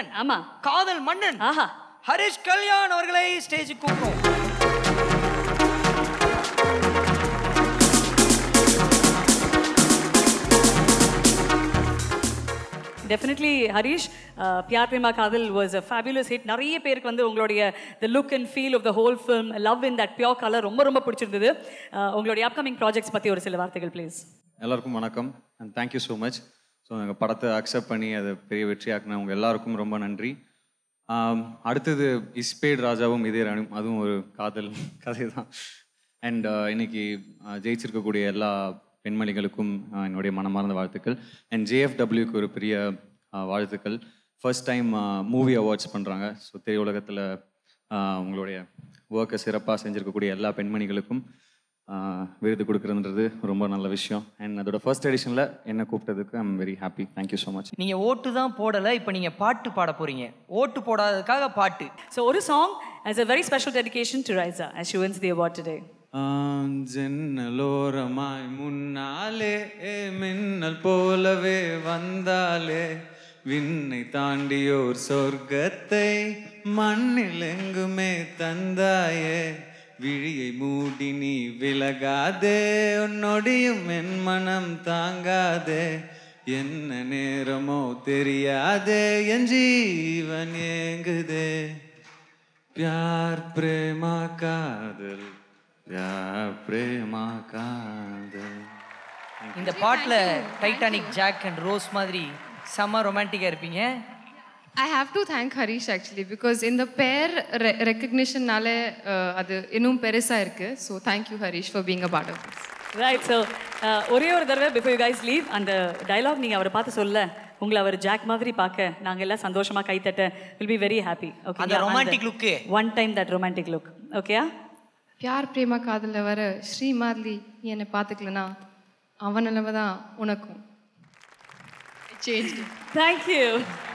மன்னன் ஆமா காதல் மன்னன் ஆஹா ஹரிஷ் கல்யாண் அவர்களை ஸ்டேஜுக்கு கூப்பிடுறோம் டெஃபினெட்லி ஹரிஷ் பியார் பிரேமா காதல் வாஸ் அ ஃபேபியூலஸ் ஹிட் நிறைய பேருக்கு வந்து உங்களுடைய the look and feel of the whole film love in that pure colour ரொம்ப ரொம்ப பிடிச்சிருந்தது Uh, உங்களுடைய அப்கமிங் ப்ராஜெக்ட்ஸ் பற்றி ஒரு சில வார்த்தைகள் ப்ளீஸ் எல்லாருக்கும் வணக்கம் and thank you so much so எங்கள் படத்தை அக்செப்ட் பண்ணி அதை பெரிய வெற்றியாக்குனவங்க எல்லாருக்கும் ரொம்ப நன்றி ஆம், அடுத்தது இஸ்பேட் ராஜாவும் இதே ராணியும் அதுவும் ஒரு காதல் கதை தான் அண்ட் இன்னைக்கு ஆஹ், ஜெயிச்சிருக்கக்கூடிய எல்லா பெண்மணிகளுக்கும் ஆஹ், என்னுடைய மனமார்ந்த வாழ்த்துக்கள் அண்ட் ஜேஎஃப்டபிள்யூக்கு ஒரு பெரிய ஆஹ், வாழ்த்துக்கள் ஃபர்ஸ்ட் டைம் மூவி அவார்ட்ஸ் பண்ணுறாங்க ஸோ திரையுலகத்தில் உங்களுடைய ஒர்க்கை சிறப்பாக செஞ்சுருக்கக்கூடிய எல்லா பெண்மணிகளுக்கும் ஆஹ் விருது கொடுக்குறதுன்றது ரொம்ப நல்ல விஷயம் அண்ட் அதோட ஃபர்ஸ்ட் எடிஷனில் என்ன கூப்பிட்டதுக்கு I'm very happy thank you so much நீங்க ஓட்டு தான் போடல இப்போ நீங்க பாட்டு பாட போறீங்க ஓட்டு போடாததுக்காக பாட்டு ஸோ ஒரு song as a very special dedication to Raisa as she wins the award today. ஜன்னலோரமாய் முன்னாலே ஏ மின்னல் போலவே வந்தாலே விண்ணை தாண்டியோர் சொர்க்கத்தை மண்ணில் எங்குமே தந்தாயே விழியை மூடி நீ விலகாதே உன்னொடியும் என் மனம் தாங்காதே என்ன நேரமோ தெரியாதே என் ஜீவன் ஏங்குதே प्यार प्रेमा कादल प्यार प्रेमा कादल இந்த பாட்டுல டைட்டானிக் ஜாக் அண்ட் ரோஸ் மாதிரி செம்ம ரொமான்டிக்கா இருப்பீங்க I have to thank Harish actually because in the pair re- recognition நால uh, அது இன்னும் பெருசா இருக்கு so thank you Harish for being a part of this. Right so ஒரே ஒரு தடவை பிஃபோர் யூ கைஸ் லீவ் அந்த டைலாக் நீங்கள் அவரை பார்த்து சொல்ல உங்களை அவர் ஜாக் மாதிரி பார்க்க நாங்கள் எல்லாம் சந்தோஷமாக கைத்தட்ட will be very happy okay அந்த romantic look. One time that romantic look ஓகேயா பியார் பிரேமா காதல்ல வர ஸ்ரீ மாதிரி நீ என்னை பார்த்துக்கலனா அவன் நிலவை தான் உனக்கும் சேஞ்ச் தேங்க்யூ